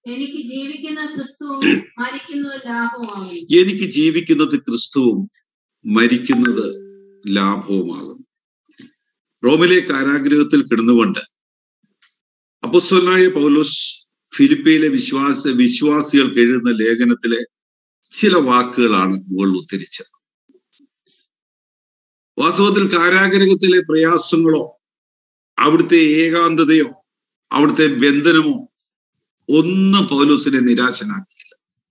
എനിക്ക് ജീവിക്കുന്ന ക്രിസ്തുവും മരിക്കുന്നത് ലാഭമാകുന്നു എനിക്ക് ജീവിക്കുന്നത് ക്രിസ്തുവും മരിക്കുന്നത് ലാഭവുമാകും റോമിലെ കാരാഗ്രഹത്തിൽ കിടന്നുകൊണ്ട് അപ്പസ്വലായ പൗലോസ് ഫിലിപ്പയിലെ വിശ്വാസ വിശ്വാസികൾക്ക് എഴുതുന്ന ലേഖനത്തിലെ ചില വാക്കുകളാണ് മുകളിൽ ഉദ്ധരിച്ചത് വാസ്തവത്തിൽ കാരാഗ്രഹത്തിലെ പ്രയാസങ്ങളോ അവിടുത്തെ ഏകാന്തതയോ അവിടുത്തെ ബന്ധനമോ ഒന്നും പൗലോസിനെ നിരാശനാക്കിയില്ല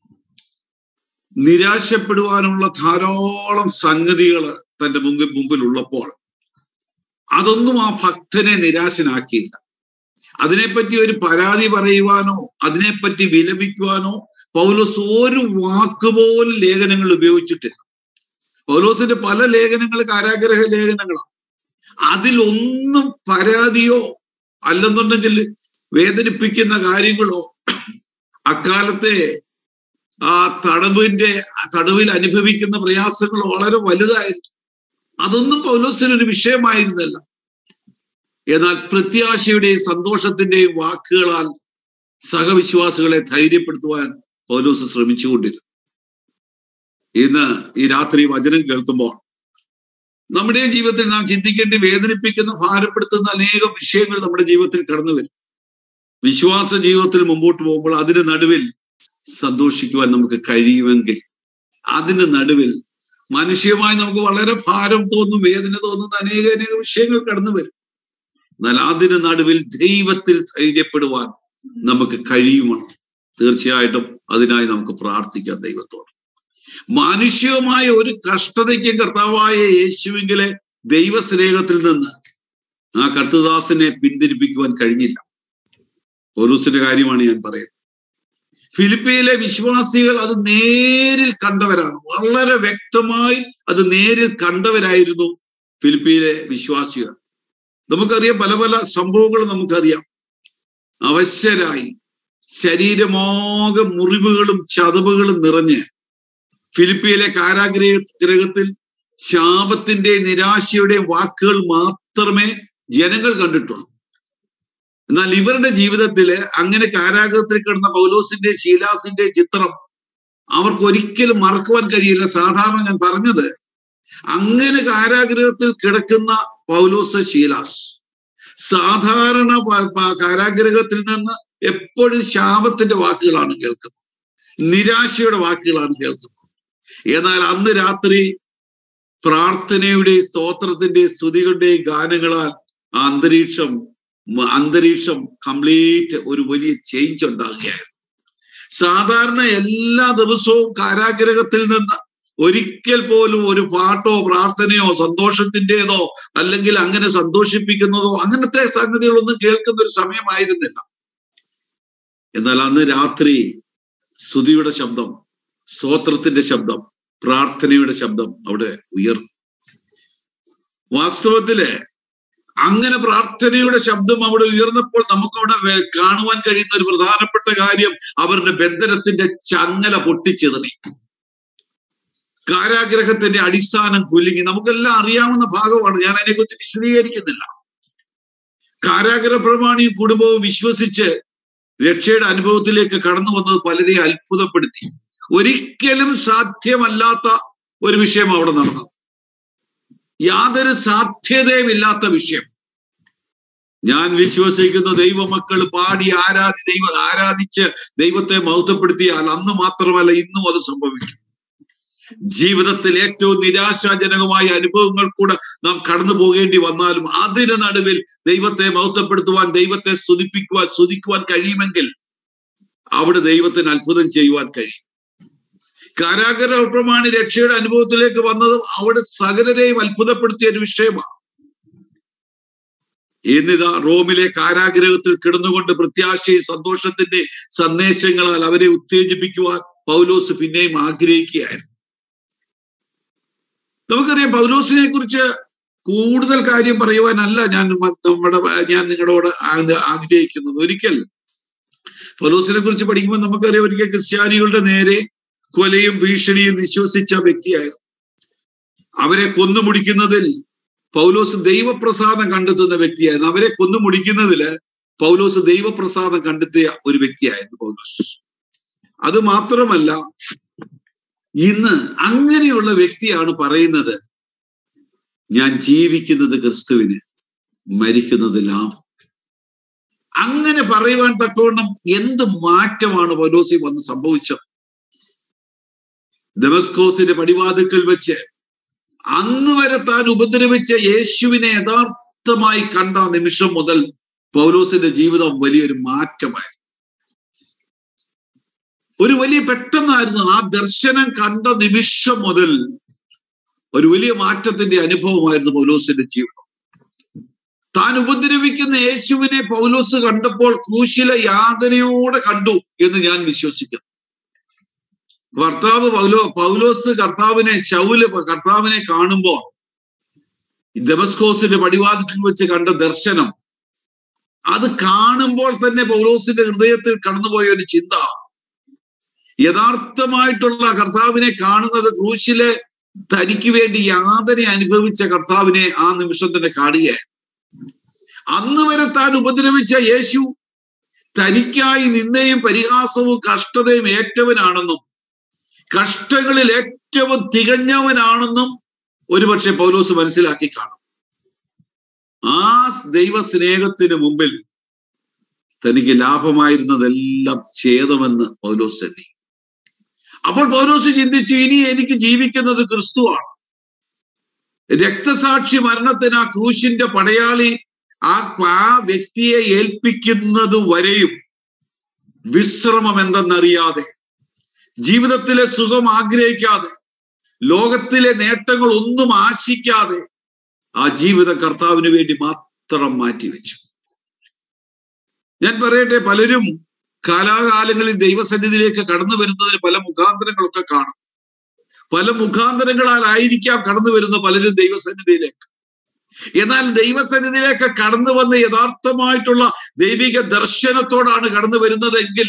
നിരാശപ്പെടുവാനുള്ള ധാരാളം സംഗതികൾ തന്റെ മുമ്പിൽ മുമ്പിലുള്ളപ്പോൾ അതൊന്നും ആ ഭക്തനെ നിരാശനാക്കിയില്ല അതിനെപ്പറ്റി ഒരു പരാതി പറയുവാനോ അതിനെപ്പറ്റി വിലപിക്കുവാനോ പൗലോസ് ഒരു വാക്കുപോലും ലേഖനങ്ങൾ ഉപയോഗിച്ചിട്ടില്ല പൗലോസിന്റെ പല ലേഖനങ്ങൾ കാരാഗ്രഹ ലേഖനങ്ങളാണ് അതിലൊന്നും പരാതിയോ അല്ലെന്നുണ്ടെങ്കിൽ വേദനിപ്പിക്കുന്ന കാര്യങ്ങളോ അക്കാലത്തെ ആ തടവിന്റെ തടവിൽ അനുഭവിക്കുന്ന പ്രയാസങ്ങൾ വളരെ വലുതായിരുന്നു അതൊന്നും പൗലോസിന് ഒരു വിഷയമായിരുന്നല്ല എന്നാൽ പ്രത്യാശയുടെയും സന്തോഷത്തിന്റെയും വാക്കുകളാൽ സഹവിശ്വാസികളെ ധൈര്യപ്പെടുത്തുവാൻ പൗലോസ് ശ്രമിച്ചുകൊണ്ടിരുന്നു ഇന്ന് ഈ രാത്രി വചനം കേൾക്കുമ്പോൾ നമ്മുടെ ജീവിതത്തിൽ നാം ചിന്തിക്കേണ്ടി വേദനിപ്പിക്കുന്ന ഭാരപ്പെടുത്തുന്ന അനേകം വിഷയങ്ങൾ നമ്മുടെ ജീവിതത്തിൽ കടന്നു വരും വിശ്വാസ ജീവിതത്തിൽ മുമ്പോട്ട് പോകുമ്പോൾ അതിന് നടുവിൽ സന്തോഷിക്കുവാൻ നമുക്ക് കഴിയുമെങ്കിൽ അതിന് നടുവിൽ മനുഷ്യമായി നമുക്ക് വളരെ ഭാരം തോന്നും വേദന തോന്നുന്ന അനേക അനേക വിഷയങ്ങൾ കടന്നു വരും എന്നാൽ അതിന് നടുവിൽ ദൈവത്തിൽ ധൈര്യപ്പെടുവാൻ നമുക്ക് കഴിയുമോ തീർച്ചയായിട്ടും അതിനായി നമുക്ക് പ്രാർത്ഥിക്കാം ദൈവത്തോട് മാനുഷികമായ ഒരു കഷ്ടതയ്ക്കും കർത്താവായ യേശുവിങ്കിലെ ദൈവസ്നേഹത്തിൽ നിന്ന് ആ കർത്തദാസിനെ പിന്തിരിപ്പിക്കുവാൻ കഴിഞ്ഞില്ല പോലൂസിന്റെ കാര്യമാണ് ഞാൻ പറയുന്നത് ഫിലിപ്പിയിലെ വിശ്വാസികൾ അത് നേരിൽ കണ്ടവരാണ് വളരെ വ്യക്തമായി അത് നേരിൽ കണ്ടവരായിരുന്നു ഫിലിപ്പിയിലെ വിശ്വാസികൾ നമുക്കറിയാം പല പല സംഭവങ്ങൾ നമുക്കറിയാം അവശ്യരായി ശരീരമാകെ മുറിവുകളും ചതവുകളും നിറഞ്ഞ് ഫിലിപ്പിയിലെ കാരാഗ്രഹ ഗ്രഹത്തിൽ ശാപത്തിന്റെ നിരാശയുടെ വാക്കുകൾ മാത്രമേ ജനങ്ങൾ കണ്ടിട്ടുള്ളൂ എന്നാൽ ഇവരുടെ ജീവിതത്തില് അങ്ങനെ കാരാഗ്രഹത്തിൽ കിടന്ന പൗലോസിന്റെ ശീലാസിന്റെ ചിത്രം അവർക്ക് ഒരിക്കലും മറക്കുവാൻ കഴിയില്ല സാധാരണ ഞാൻ പറഞ്ഞത് അങ്ങനെ കാരാഗ്രഹത്തിൽ കിടക്കുന്ന പൗലോസ് ശീലാസ് സാധാരണ കാരാഗ്രഹത്തിൽ നിന്ന് എപ്പോഴും ശാപത്തിന്റെ വാക്കുകളാണ് കേൾക്കുന്നത് നിരാശയുടെ വാക്കുകളാണ് കേൾക്കുന്നത് എന്നാൽ അന്ന് രാത്രി പ്രാർത്ഥനയുടെയും സ്തോത്രത്തിന്റെയും സ്തുതികളുടെയും ഗാനങ്ങളാൽ ആ അന്തരീക്ഷം അന്തരീക്ഷം കംപ്ലീറ്റ് ഒരു വലിയ ചേഞ്ച് ഉണ്ടാകുകയായിരുന്നു സാധാരണ എല്ലാ ദിവസവും കാരാഗ്രഹത്തിൽ നിന്ന് ഒരിക്കൽ പോലും ഒരു പാട്ടോ പ്രാർത്ഥനയോ സന്തോഷത്തിൻ്റെതോ അല്ലെങ്കിൽ അങ്ങനെ സന്തോഷിപ്പിക്കുന്നതോ അങ്ങനത്തെ സംഗതികളൊന്നും കേൾക്കുന്ന ഒരു സമയമായിരുന്നില്ല എന്നാൽ അന്ന് രാത്രി സ്തുതിയുടെ ശബ്ദം സ്തോത്രത്തിന്റെ ശബ്ദം പ്രാർത്ഥനയുടെ ശബ്ദം അവിടെ ഉയർന്നു വാസ്തവത്തില് അങ്ങനെ പ്രാർത്ഥനയുടെ ശബ്ദം അവിടെ ഉയർന്നപ്പോൾ നമുക്കവിടെ കാണുവാൻ കഴിയുന്ന ഒരു പ്രധാനപ്പെട്ട കാര്യം അവരുടെ ബന്ധനത്തിന്റെ ചങ്ങല പൊട്ടിച്ചെതറി കാരാഗ്രഹത്തിന്റെ അടിസ്ഥാനം കുലുങ്ങി നമുക്കെല്ലാം അറിയാവുന്ന ഭാഗമാണ് ഞാൻ അതിനെക്കുറിച്ച് വിശദീകരിക്കുന്നില്ല കാരാഗ്രഹ പ്രമാണിയും കുടുംബവും വിശ്വസിച്ച് രക്ഷയുടെ അനുഭവത്തിലേക്ക് കടന്നു വന്നത് പലരെയും അത്ഭുതപ്പെടുത്തി ഒരിക്കലും സാധ്യമല്ലാത്ത ഒരു വിഷയം അവിടെ നടന്നത് യാതൊരു സാധ്യതയുമില്ലാത്ത വിഷയം ഞാൻ വിശ്വസിക്കുന്ന ദൈവമക്കൾ പാടി ആരാധി ദൈവ ആരാധിച്ച് ദൈവത്തെ മഹത്വപ്പെടുത്തിയാൽ അന്ന് മാത്രമല്ല ഇന്നും അത് സംഭവിക്കും ജീവിതത്തിൽ ഏറ്റവും നിരാശാജനകമായ അനുഭവങ്ങൾ കൂടെ നാം കടന്നു പോകേണ്ടി വന്നാലും അതിന് നടുവിൽ ദൈവത്തെ മഹത്വപ്പെടുത്തുവാൻ ദൈവത്തെ സ്തുതിപ്പിക്കുവാൻ സ്തുതിക്കുവാൻ കഴിയുമെങ്കിൽ അവിടെ ദൈവത്തിന് അത്ഭുതം ചെയ്യുവാൻ കഴിയും കാരാഗ്രഹ പ്രമാണി രക്ഷയുടെ അനുഭവത്തിലേക്ക് വന്നതും അവിടെ സകലരെയും അത്ഭുതപ്പെടുത്തിയ ഒരു വിഷയമാണ് എന്നിതാ റോമിലെ കാരാഗ്രഹത്തിൽ കിടന്നുകൊണ്ട് പ്രത്യാശയും സന്തോഷത്തിന്റെ സന്ദേശങ്ങളാൽ അവരെ ഉത്തേജിപ്പിക്കുവാൻ പൗലോസ് പിന്നെയും ആഗ്രഹിക്കുകയായിരുന്നു നമുക്കറിയാം പൗലോസിനെ കുറിച്ച് കൂടുതൽ കാര്യം പറയുവാനല്ല ഞാൻ നമ്മുടെ ഞാൻ നിങ്ങളോട് ആഗ്രഹിക്കുന്നത് ഒരിക്കൽ പൗലോസിനെ കുറിച്ച് പഠിക്കുമ്പോൾ നമുക്കറിയാം ഒരിക്കൽ ക്രിസ്ത്യാനികളുടെ നേരെ കൊലയും ഭീഷണിയും വിശ്വസിച്ച വ്യക്തിയായിരുന്നു അവരെ കൊന്നുമുടിക്കുന്നതിൽ പൗലോസ് ദൈവപ്രസാദം കണ്ടെത്തുന്ന വ്യക്തിയായിരുന്നു അവരെ കൊന്നുമുടിക്കുന്നതില് പൗലോസ് ദൈവപ്രസാദം കണ്ടെത്തിയ ഒരു വ്യക്തിയായിരുന്നു പൗലോസ് അത് മാത്രമല്ല ഇന്ന് അങ്ങനെയുള്ള വ്യക്തിയാണ് പറയുന്നത് ഞാൻ ജീവിക്കുന്നത് ക്രിസ്തുവിന് മരിക്കുന്നത് ലാഭം അങ്ങനെ പറയുവാൻ തക്കവണ്ണം എന്ത് മാറ്റമാണ് പൗലോസി വന്ന് സംഭവിച്ചത് ഡെമസ്കോസിന്റെ പടിവാതിക്കൽ വെച്ച് അന്ന് വരെ താൻ ഉപദ്രവിച്ച യേശുവിനെ യഥാർത്ഥമായി കണ്ട നിമിഷം മുതൽ പൗലോസിന്റെ ജീവിതം വലിയൊരു മാറ്റമായിരുന്നു ഒരു വലിയ പെട്ടെന്നായിരുന്നു ആ ദർശനം കണ്ട നിമിഷം മുതൽ ഒരു വലിയ മാറ്റത്തിന്റെ അനുഭവമായിരുന്നു പൗലോസിന്റെ ജീവിതം താൻ ഉപദ്രവിക്കുന്ന യേശുവിനെ പൗലോസ് കണ്ടപ്പോൾ ക്രൂശിലെ യാതനയോടെ കണ്ടു എന്ന് ഞാൻ വിശ്വസിക്കുന്നു കർത്താവ് പൗലോ പൗലോസ് കർത്താവിനെ ശൗല് കർത്താവിനെ കാണുമ്പോൾ ദമസ്കോസിന്റെ പടിവാതിൽ വെച്ച് കണ്ട ദർശനം അത് കാണുമ്പോൾ തന്നെ പൗലോസിന്റെ ഹൃദയത്തിൽ കടന്നുപോയ ഒരു ചിന്ത യഥാർത്ഥമായിട്ടുള്ള കർത്താവിനെ കാണുന്നത് ക്രൂശിലെ തനിക്ക് വേണ്ടി യാതന അനുഭവിച്ച കർത്താവിനെ ആ നിമിഷം തന്നെ കാണുകയായിരുന്നു അന്ന് വരെ താൻ ഉപദ്രവിച്ച യേശു തനിക്കായി നിന്നയും പരിഹാസവും കഷ്ടതയും ഏറ്റവനാണെന്നും കഷ്ടങ്ങളിൽ ഏറ്റവും തികഞ്ഞവനാണെന്നും ഒരുപക്ഷെ പൗലോസ് മനസ്സിലാക്കി കാണും ആ ദൈവ സ്നേഹത്തിന് മുമ്പിൽ തനിക്ക് ലാഭമായിരുന്നതെല്ലാം ഛേദമെന്ന് പൗലോസ് എണ്ണി അപ്പോൾ പൗലോസ് ചിന്തിച്ചു ഇനി എനിക്ക് ജീവിക്കുന്നത് ക്രിസ്തുവാണ് രക്തസാക്ഷി മരണത്തിന് ആ ക്രൂശിന്റെ പടയാളി ആ ആ വ്യക്തിയെ ഏൽപ്പിക്കുന്നത് വരെയും വിശ്രമം എന്തെന്നറിയാതെ ജീവിതത്തിലെ സുഖം ആഗ്രഹിക്കാതെ ലോകത്തിലെ നേട്ടങ്ങൾ ഒന്നും ആശിക്കാതെ ആ ജീവിത കർത്താവിന് വേണ്ടി മാത്രം മാറ്റിവെച്ചു ഞാൻ പറയട്ടെ പലരും കാലാകാലങ്ങളിൽ ദൈവസന്നിധിയിലേക്ക് കടന്നു വരുന്നതിന് പല മുഖാന്തരങ്ങളൊക്കെ കാണും പല മുഖാന്തരങ്ങളാലായിരിക്കാം കടന്നു വരുന്ന പലരും ദൈവസന്നിധിയിലേക്ക് എന്നാൽ ദൈവസന്നിധിയിലേക്ക് കടന്നു വന്ന് യഥാർത്ഥമായിട്ടുള്ള ദൈവിക ദർശനത്തോടാണ് കടന്നു വരുന്നതെങ്കിൽ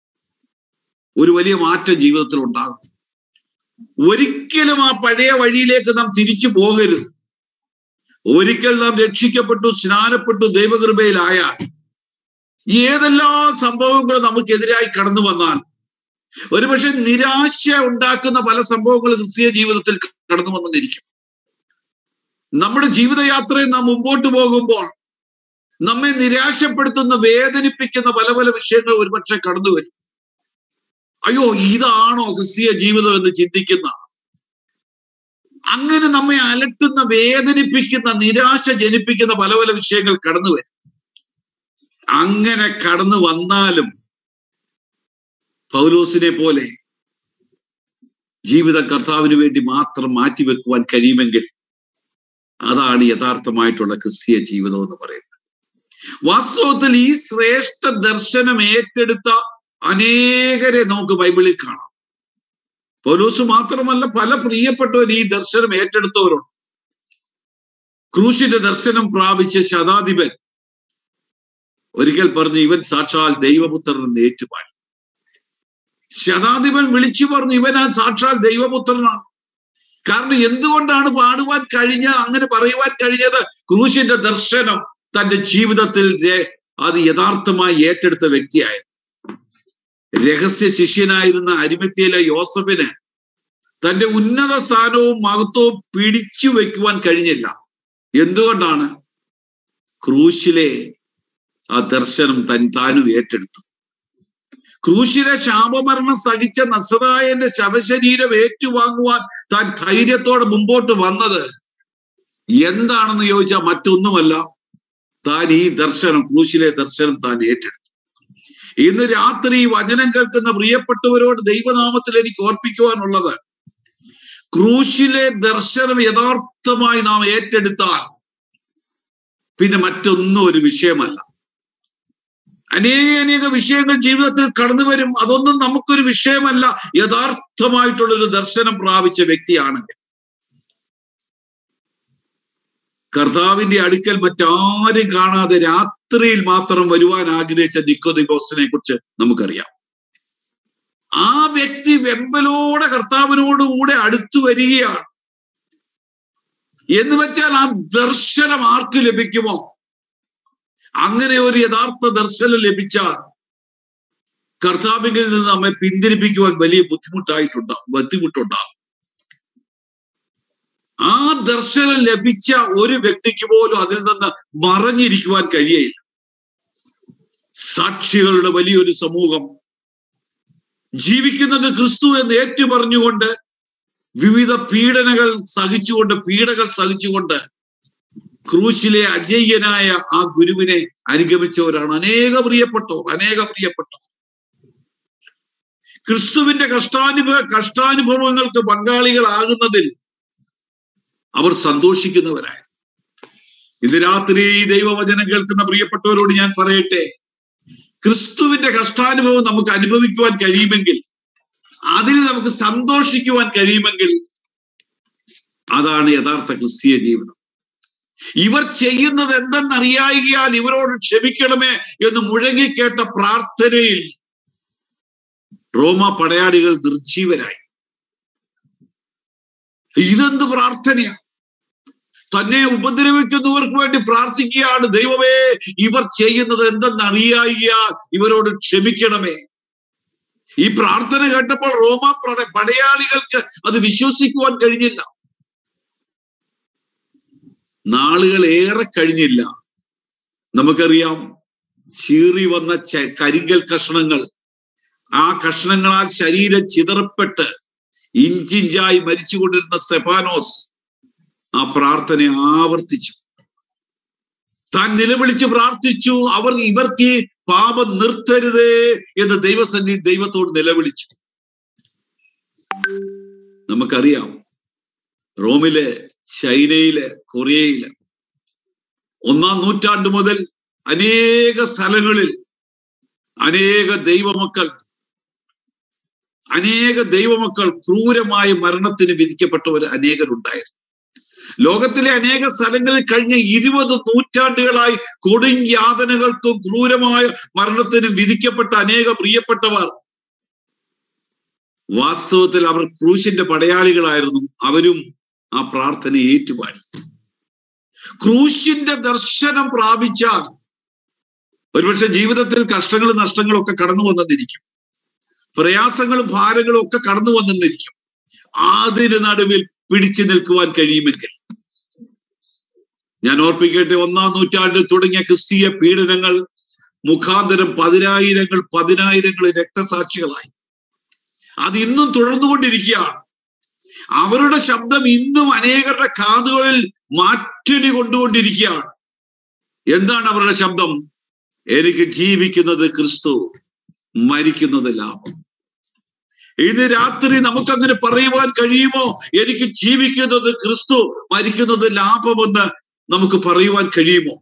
ഒരു വലിയ മാറ്റം ജീവിതത്തിൽ ഉണ്ടാകും ഒരിക്കലും ആ പഴയ വഴിയിലേക്ക് നാം തിരിച്ചു പോകരുത് ഒരിക്കൽ നാം രക്ഷിക്കപ്പെട്ടു സ്നാനപ്പെട്ടു ദൈവകൃപയിലായാൽ ഏതെല്ലാം സംഭവങ്ങൾ നമുക്കെതിരായി കടന്നു വന്നാൽ ഒരുപക്ഷെ നിരാശ ഉണ്ടാക്കുന്ന പല സംഭവങ്ങൾ ക്രിസ്തീയ ജീവിതത്തിൽ കടന്നു വന്നിരിക്കും നമ്മുടെ ജീവിതയാത്രയിൽ നാം മുമ്പോട്ട് പോകുമ്പോൾ നമ്മെ നിരാശപ്പെടുത്തുന്ന വേദനിപ്പിക്കുന്ന പല പല വിഷയങ്ങൾ ഒരുപക്ഷെ കടന്നു വരും അയ്യോ ഇതാണോ ക്രിസ്തീയ ജീവിതം എന്ന് ചിന്തിക്കുന്ന അങ്ങനെ നമ്മെ അലട്ടുന്ന വേദനിപ്പിക്കുന്ന നിരാശ ജനിപ്പിക്കുന്ന പല പല വിഷയങ്ങൾ കടന്നു വരും അങ്ങനെ കടന്നു വന്നാലും പൗലോസിനെ പോലെ ജീവിതം കർത്താവിന് വേണ്ടി മാത്രം മാറ്റിവെക്കുവാൻ കഴിയുമെങ്കിൽ അതാണ് യഥാർത്ഥമായിട്ടുള്ള ക്രിസ്തീയ ജീവിതം എന്ന് പറയുന്നത് വാസ്തവത്തിൽ ഈ ശ്രേഷ്ഠ ദർശനം ഏറ്റെടുത്ത അനേകരെ നമുക്ക് ബൈബിളിൽ കാണാം പൗലൂസ് മാത്രമല്ല പല പ്രിയപ്പെട്ടവർ ഈ ദർശനം ഏറ്റെടുത്തവരുണ്ട് ക്രൂശിന്റെ ദർശനം പ്രാപിച്ച ശതാധിപൻ ഒരിക്കൽ പറഞ്ഞു ഇവൻ സാക്ഷാൽ ദൈവപുത്രൻ എന്ന് ഏറ്റുപാടി ശതാധിപൻ വിളിച്ചു പറഞ്ഞു ഇവൻ ആ സാക്ഷാൽ ദൈവപുത്രനാണ് കാരണം എന്തുകൊണ്ടാണ് പാടുവാൻ കഴിഞ്ഞ അങ്ങനെ പറയുവാൻ കഴിഞ്ഞത് ക്രൂശിന്റെ ദർശനം തന്റെ ജീവിതത്തിൽ അത് യഥാർത്ഥമായി ഏറ്റെടുത്ത വ്യക്തിയായിരുന്നു രഹസ്യ ശിഷ്യനായിരുന്ന അരിമത്തിയിലെ യോസഫിന് തന്റെ ഉന്നത സ്ഥാനവും മഹത്വവും പിടിച്ചു വെക്കുവാൻ കഴിഞ്ഞില്ല എന്തുകൊണ്ടാണ് ക്രൂശിലെ ആ ദർശനം തൻ താനും ഏറ്റെടുത്തു ക്രൂശിലെ ശാപമരണം സഹിച്ച നസറായന്റെ ശവശരീരം ഏറ്റുവാങ്ങുവാൻ താൻ ധൈര്യത്തോടെ മുമ്പോട്ട് വന്നത് എന്താണെന്ന് ചോദിച്ചാൽ മറ്റൊന്നുമല്ല താൻ ഈ ദർശനം ക്രൂശിലെ ദർശനം താൻ ഏറ്റെടുത്തു ഇന്ന് രാത്രി വചനം കേൾക്കുന്ന പ്രിയപ്പെട്ടവരോട് ദൈവനാമത്തിൽ എനിക്ക് ഓർപ്പിക്കുവാനുള്ളത് ക്രൂശിലെ ദർശനം യഥാർത്ഥമായി നാം ഏറ്റെടുത്താൽ പിന്നെ മറ്റൊന്നും ഒരു വിഷയമല്ല അനേക അനേക വിഷയങ്ങൾ ജീവിതത്തിൽ കടന്നു വരും അതൊന്നും നമുക്കൊരു വിഷയമല്ല യഥാർത്ഥമായിട്ടുള്ളൊരു ദർശനം പ്രാപിച്ച വ്യക്തിയാണെങ്കിൽ കർത്താവിന്റെ അടുക്കൽ മറ്റാരും കാണാതെ രാത്രിയിൽ മാത്രം വരുവാൻ ആഗ്രഹിച്ച നിക്കോദിബോസിനെ കുറിച്ച് നമുക്കറിയാം ആ വ്യക്തി വെമ്പലോടെ കർത്താവിനോട് കൂടെ അടുത്തു വരികയാണ് എന്ന് വെച്ചാൽ ആ ദർശനം ആർക്ക് ലഭിക്കുമോ അങ്ങനെ ഒരു യഥാർത്ഥ ദർശനം ലഭിച്ചാൽ കർത്താവിങ്കിൽ നിന്ന് നമ്മെ പിന്തിരിപ്പിക്കുവാൻ വലിയ ബുദ്ധിമുട്ടായിട്ടുണ്ടാവും ബുദ്ധിമുട്ടുണ്ടാവും ആ ദർശനം ലഭിച്ച ഒരു വ്യക്തിക്ക് പോലും അതിൽ നിന്ന് മറഞ്ഞിരിക്കുവാൻ കഴിയയില്ല സാക്ഷികളുടെ വലിയൊരു സമൂഹം ജീവിക്കുന്നത് ക്രിസ്തു എന്ന് ഏറ്റു പറഞ്ഞുകൊണ്ട് വിവിധ പീഡനകൾ സഹിച്ചുകൊണ്ട് പീഡകൾ സഹിച്ചുകൊണ്ട് ക്രൂശിലെ അജയ്യനായ ആ ഗുരുവിനെ അനുഗമിച്ചവരാണ് അനേക പ്രിയപ്പെട്ടവർ അനേക പ്രിയപ്പെട്ടവർ ക്രിസ്തുവിന്റെ കഷ്ടാനുഭവ കഷ്ടാനുഭവങ്ങൾക്ക് പങ്കാളികളാകുന്നതിൽ അവർ സന്തോഷിക്കുന്നവരായി ഇത് രാത്രി ദൈവവചനം കേൾക്കുന്ന പ്രിയപ്പെട്ടവരോട് ഞാൻ പറയട്ടെ ക്രിസ്തുവിന്റെ കഷ്ടാനുഭവം നമുക്ക് അനുഭവിക്കുവാൻ കഴിയുമെങ്കിൽ അതിൽ നമുക്ക് സന്തോഷിക്കുവാൻ കഴിയുമെങ്കിൽ അതാണ് യഥാർത്ഥ ക്രിസ്തീയ ജീവിതം ഇവർ ചെയ്യുന്നത് എന്തെന്നറിയായികയാൽ ഇവരോട് ക്ഷമിക്കണമേ എന്ന് മുഴങ്ങിക്കേട്ട പ്രാർത്ഥനയിൽ റോമ പടയാളികൾ നിർജീവരായി ഇതെന്ത് പ്രാർത്ഥനയാ തന്നെ ഉപദ്രവിക്കുന്നവർക്ക് വേണ്ടി പ്രാർത്ഥിക്കുകയാണ് ദൈവമേ ഇവർ ചെയ്യുന്നത് എന്തെന്നറിയായികയാൽ ഇവരോട് ക്ഷമിക്കണമേ ഈ പ്രാർത്ഥന കേട്ടപ്പോൾ റോമ പട- പടയാളികൾക്ക് അത് വിശ്വസിക്കുവാൻ കഴിഞ്ഞില്ല നാളുകൾ ഏറെ കഴിഞ്ഞില്ല നമുക്കറിയാം ചീറി വന്ന ച- കരിങ്കൽ കഷണങ്ങൾ ആ കഷണങ്ങളാൽ ശരീരം ചിതറപ്പെട്ട് ഇഞ്ചിഞ്ചായി മരിച്ചുകൊണ്ടിരുന്ന സ്തെഫാനോസ് ആ പ്രാർത്ഥന ആവർത്തിച്ചു താൻ നിലവിളിച്ച് പ്രാർത്ഥിച്ചു അവർ ഇവർക്ക് ഈ പാപം നിർത്തരുതേ എന്ന് ദൈവസന്നി ദൈവത്തോട് നിലവിളിച്ചു നമുക്കറിയാം റോമിലെ ചൈനയിലെ കൊറിയയിലെ ഒന്നാം നൂറ്റാണ്ട് മുതൽ അനേക സ്ഥലങ്ങളിൽ അനേക ദൈവമക്കൾ അനേക ദൈവമക്കൾ ക്രൂരമായ മരണത്തിന് വിധിക്കപ്പെട്ടവർ അനേകരുണ്ടായിരുന്നു ലോകത്തിലെ അനേക സ്ഥലങ്ങളിൽ കഴിഞ്ഞ ഇരുപത് നൂറ്റാണ്ടുകളായി കൊടും യാതനകൾക്കും ക്രൂരമായ മരണത്തിനും വിധിക്കപ്പെട്ട അനേക പ്രിയപ്പെട്ടവർ വാസ്തവത്തിൽ അവർ ക്രൂശിന്റെ പടയാളികളായിരുന്നു അവരും ആ പ്രാർത്ഥന ഏറ്റുപാടി ക്രൂശിന്റെ ദർശനം പ്രാപിച്ചാൽ ഒരുപക്ഷെ ജീവിതത്തിൽ കഷ്ടങ്ങളും നഷ്ടങ്ങളും ഒക്കെ കടന്നു വന്നെന്നിരിക്കും പ്രയാസങ്ങളും ഭാരങ്ങളും ഒക്കെ കടന്നു വന്നെന്നിരിക്കും അതിന് നടുവിൽ പിടിച്ചു നിൽക്കുവാൻ കഴിയുമെങ്കിൽ ഞാൻ ഓർപ്പിക്കട്ടെ ഒന്നാം നൂറ്റാണ്ടിൽ തുടങ്ങിയ ക്രിസ്തീയ പീഡനങ്ങൾ മുഖാന്തരം പതിനായിരങ്ങൾ പതിനായിരങ്ങൾ രക്തസാക്ഷികളായി അത് ഇന്നും തുടർന്നുകൊണ്ടിരിക്കുകയാണ് അവരുടെ ശബ്ദം ഇന്നും അനേകരുടെ കാതുകളിൽ മാറ്റൊലി കൊണ്ടുകൊണ്ടിരിക്കുകയാണ് എന്താണ് അവരുടെ ശബ്ദം എനിക്ക് ജീവിക്കുന്നത് ക്രിസ്തു മരിക്കുന്നത് ലാഭം ഇന്ന് രാത്രി നമുക്കങ്ങനെ പറയുവാൻ കഴിയുമോ എനിക്ക് ജീവിക്കുന്നത് ക്രിസ്തു മരിക്കുന്നത് ലാഭമെന്ന് നമുക്ക് പറയുവാൻ കഴിയുമോ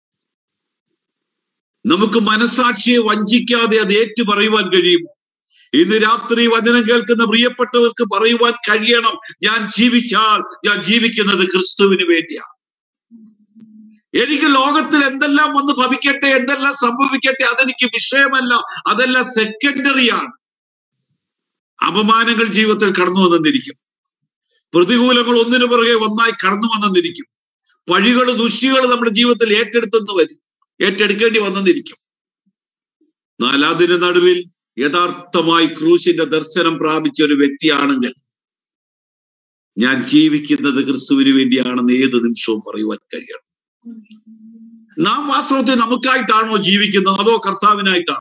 നമുക്ക് മനസാക്ഷിയെ വഞ്ചിക്കാതെ അത് ഏറ്റു പറയുവാൻ കഴിയുമോ ഇന്ന് രാത്രി വചനം കേൾക്കുന്ന പ്രിയപ്പെട്ടവർക്ക് പറയുവാൻ കഴിയണം ഞാൻ ജീവിച്ചാൽ ഞാൻ ജീവിക്കുന്നത് ക്രിസ്തുവിന് വേണ്ടിയാണ് എനിക്ക് ലോകത്തിൽ എന്തെല്ലാം വന്ന് ഭവിക്കട്ടെ എന്തെല്ലാം സംഭവിക്കട്ടെ അതെനിക്ക് വിഷയമല്ല അതെല്ലാം സെക്കൻഡറിയാണ് അപമാനങ്ങൾ ജീവിതത്തിൽ കടന്നു വന്നെന്നിരിക്കും പ്രതികൂലങ്ങൾ ഒന്നിനു പുറകെ ഒന്നായി കടന്നു വന്നെന്നിരിക്കും പഴികൾ ദുഷികൾ നമ്മുടെ ജീവിതത്തിൽ ഏറ്റെടുത്തെന്ന് വരും ഏറ്റെടുക്കേണ്ടി വന്നെന്നിരിക്കും നാലാതിന് നടുവിൽ യഥാർത്ഥമായി ക്രൂശിന്റെ ദർശനം പ്രാപിച്ച ഒരു വ്യക്തിയാണെങ്കിൽ ഞാൻ ജീവിക്കുന്നത് ക്രിസ്തുവിന് വേണ്ടിയാണെന്ന് ഏത് നിമിഷവും പറയുവാൻ കഴിയണം നാം വാസ്തവത്തിൽ നമുക്കായിട്ടാണോ ജീവിക്കുന്നത് അതോ കർത്താവിനായിട്ടാണോ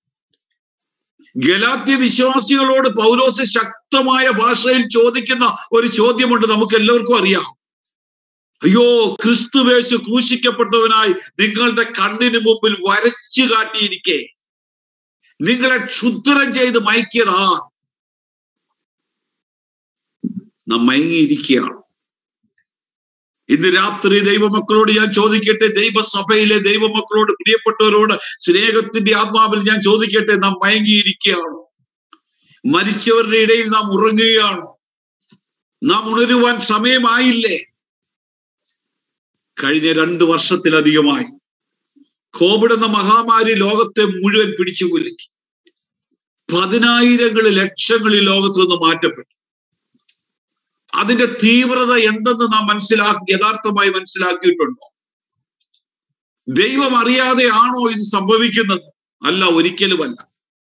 ഗലാത്യ വിശ്വാസികളോട് പൗലോസ് ശക്തമായ ഭാഷയിൽ ചോദിക്കുന്ന ഒരു ചോദ്യമുണ്ട് നമുക്ക് എല്ലാവർക്കും അറിയാം അയ്യോ ക്രിസ്തുവേശു ക്രൂശിക്കപ്പെട്ടവനായി നിങ്ങളുടെ കണ്ണിന് മുമ്പിൽ വരച്ചു കാട്ടിയിരിക്കെ നിങ്ങളെ ക്ഷുദ്രം ചെയ്ത് മയക്കിയതാ നാം മയങ്ങിയിരിക്കുകയാണ് ഇന്ന് രാത്രി ദൈവമക്കളോട് ഞാൻ ചോദിക്കട്ടെ ദൈവസഭയിലെ ദൈവമക്കളോട് പ്രിയപ്പെട്ടവരോട് സ്നേഹത്തിന്റെ ആത്മാവിൽ ഞാൻ ചോദിക്കട്ടെ നാം മയങ്ങിയിരിക്കുകയാണോ മരിച്ചവരുടെ ഇടയിൽ നാം ഉറങ്ങുകയാണോ നാം ഉണരുവാൻ സമയമായില്ലേ കഴിഞ്ഞ രണ്ട് വർഷത്തിലധികമായി കോവിഡ് എന്ന മഹാമാരി ലോകത്തെ മുഴുവൻ പിടിച്ചു കുലുക്കി പതിനായിരങ്ങൾ ലക്ഷങ്ങളിൽ ലോകത്തു നിന്ന് മാറ്റപ്പെട്ടു അതിന്റെ തീവ്രത എന്തെന്ന് നാം മനസ്സിലാക്കി യഥാർത്ഥമായി മനസ്സിലാക്കിയിട്ടുണ്ടോ ദൈവം അറിയാതെ ആണോ ഇത് സംഭവിക്കുന്നത് അല്ല ഒരിക്കലുമല്ല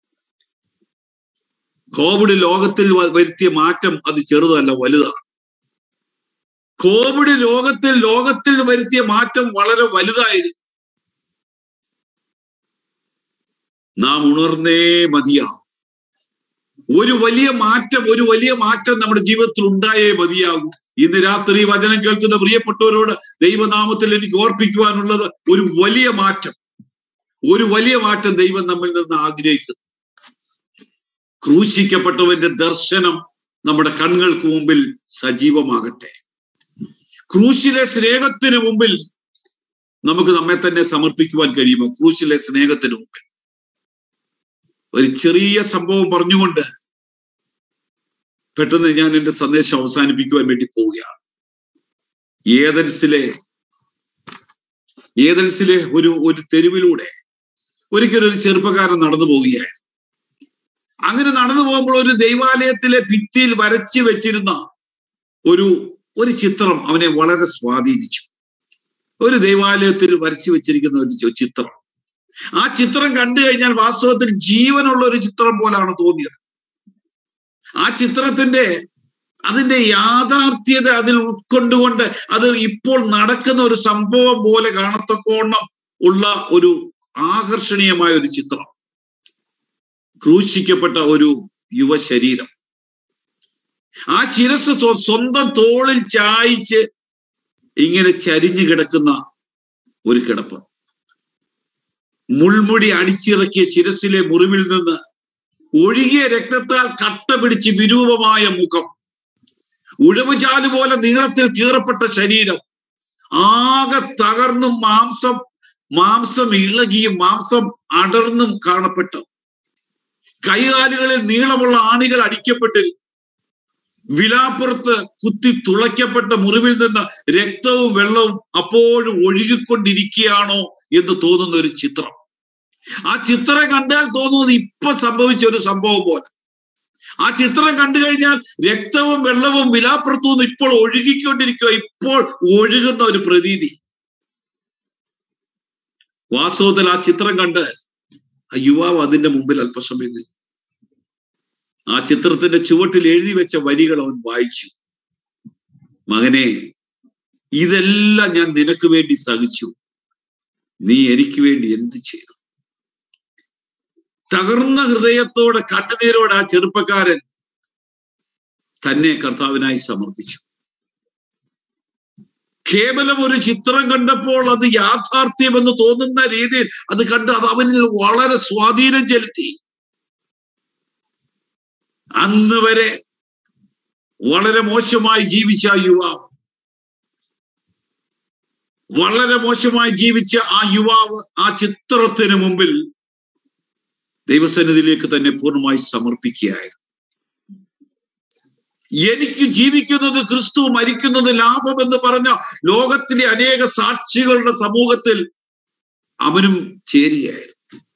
കോവിഡ് ലോകത്തിൽ വ- വരുത്തിയ മാറ്റം അത് ചെറുതല്ല വലുതാണ് കോവിഡ് ലോകത്തിൽ ലോകത്തിൽ വരുത്തിയ മാറ്റം വളരെ വലുതായിരുന്നു നാം ഉണർന്നേ മതിയാവും ഒരു വലിയ മാറ്റം ഒരു വലിയ മാറ്റം നമ്മുടെ ജീവിതത്തിൽ ഉണ്ടായേ മതിയാകും ഇന്ന് രാത്രി ഈ വചനം കേൾക്കുന്ന പ്രിയപ്പെട്ടവരോട് ദൈവനാമത്തിൽ എനിക്ക് ഓർപ്പിക്കുവാനുള്ളത് ഒരു വലിയ മാറ്റം ഒരു വലിയ മാറ്റം ദൈവം നമ്മിൽ നിന്ന് ആഗ്രഹിക്കുന്നു ക്രൂശിക്കപ്പെട്ടവന്റെ ദർശനം നമ്മുടെ കണ്ണുകൾക്ക് മുമ്പിൽ സജീവമാകട്ടെ ക്രൂശിലെ സ്നേഹത്തിന് മുമ്പിൽ നമുക്ക് നമ്മെ തന്നെ സമർപ്പിക്കുവാൻ കഴിയുമോ ക്രൂശിലെ സ്നേഹത്തിന് മുമ്പിൽ ഒരു ചെറിയ സംഭവം പറഞ്ഞുകൊണ്ട് പെട്ടെന്ന് ഞാൻ എന്റെ സന്ദേശം അവസാനിപ്പിക്കുവാൻ വേണ്ടി പോവുകയാണ് ഏതൻസിലെ ഏതൻസിലെ ഒരു ഒരു തെരുവിലൂടെ ഒരിക്കലും ഒരു ചെറുപ്പക്കാരൻ നടന്നു പോവുകയായിരുന്നു അങ്ങനെ നടന്നു പോകുമ്പോൾ ഒരു ദൈവാലയത്തിലെ ഭിത്തിയിൽ വരച്ചു വെച്ചിരുന്ന ഒരു ഒരു ചിത്രം അവനെ വളരെ സ്വാധീനിച്ചു ഒരു ദൈവാലയത്തിൽ വരച്ചു വെച്ചിരിക്കുന്ന ഒരു ചി- ചിത്രം ആ ചിത്രം കണ്ടു കഴിഞ്ഞാൽ വാസ്തവത്തിൽ ജീവനുള്ള ഒരു ചിത്രം പോലാണ് തോന്നിയത് ആ ചിത്രത്തിന്റെ അതിന്റെ യാഥാർത്ഥ്യത അതിൽ ഉൾക്കൊണ്ടുകൊണ്ട് അത് ഇപ്പോൾ നടക്കുന്ന ഒരു സംഭവം പോലെ കാണത്തക്കോണം ഉള്ള ഒരു ആകർഷണീയമായ ഒരു ചിത്രം ക്രൂശിക്കപ്പെട്ട ഒരു യുവ ശരീരം ആ ശിരസ് സ്വ- സ്വന്തം തോളിൽ ചായിച്ച് ഇങ്ങനെ ചരിഞ്ഞു കിടക്കുന്ന ഒരു കിടപ്പ് മുൾമുടി അടിച്ചിറക്കിയ ശിരസിലെ മുറിവിൽ നിന്ന് ഒഴുകിയ രക്തത്താൽ കട്ട പിടിച്ച് വിരൂപമായ മുഖം ഉഴവുചാല് പോലെ നീളത്തിൽ കീറപ്പെട്ട ശരീരം ആകെ തകർന്നും മാംസം മാംസം ഇളകിയും മാംസം അടർന്നും കാണപ്പെട്ടു കൈകാലുകളിൽ നീളമുള്ള ആണികൾ അടിക്കപ്പെട്ടിരുന്നു വിലാപ്പുറത്ത് കുത്തി തുളയ്ക്കപ്പെട്ട മുറിവിൽ നിന്ന് രക്തവും വെള്ളവും അപ്പോഴും ഒഴുകിക്കൊണ്ടിരിക്കുകയാണോ എന്ന് തോന്നുന്ന ഒരു ചിത്രം ആ ചിത്രം കണ്ടാൽ തോന്നുന്നത് ഇപ്പൊ സംഭവിച്ച ഒരു സംഭവം പോലെ ആ ചിത്രം കണ്ടു കഴിഞ്ഞാൽ രക്തവും വെള്ളവും വിലാപ്പുറത്തു നിന്ന് ഇപ്പോൾ ഒഴുകിക്കൊണ്ടിരിക്കുക ഇപ്പോൾ ഒഴുകുന്ന ഒരു പ്രതീതി വാസ്തവത്തിൽ ആ ചിത്രം കണ്ട് ആ യുവാവ് അതിന്റെ മുമ്പിൽ അല്പസമയം നിന്നു ആ ചിത്രത്തിന്റെ ചുവട്ടിൽ എഴുതി വെച്ച വരികൾ അവൻ വായിച്ചു മകനെ ഇതെല്ലാം ഞാൻ നിനക്ക് വേണ്ടി സഹിച്ചു നീ എനിക്ക് വേണ്ടി എന്ത് ചെയ്തു തകർന്ന ഹൃദയത്തോടെ കണ്ണുനീരോടെ ആ ചെറുപ്പക്കാരൻ തന്നെ കർത്താവിനായി സമർപ്പിച്ചു കേവലം ഒരു ചിത്രം കണ്ടപ്പോൾ അത് യാഥാർത്ഥ്യമെന്ന് തോന്നുന്ന രീതിയിൽ അത് കണ്ട് അത് അവനിൽ വളരെ സ്വാധീനം ചെലുത്തി അന്ന് വരെ വളരെ മോശമായി ജീവിച്ച ആ യുവാവ് വളരെ മോശമായി ജീവിച്ച ആ യുവാവ് ആ ചിത്രത്തിന് മുമ്പിൽ ദൈവസന്നിധിയിലേക്ക് തന്നെ പൂർണ്ണമായി സമർപ്പിക്കുകയായിരുന്നു എനിക്ക് ജീവിക്കുന്നത് ക്രിസ്തു മരിക്കുന്നത് ലാഭം എന്ന് പറഞ്ഞ ലോകത്തിലെ അനേക സാക്ഷികളുടെ സമൂഹത്തിൽ അവനും ചേരുകയായിരുന്നു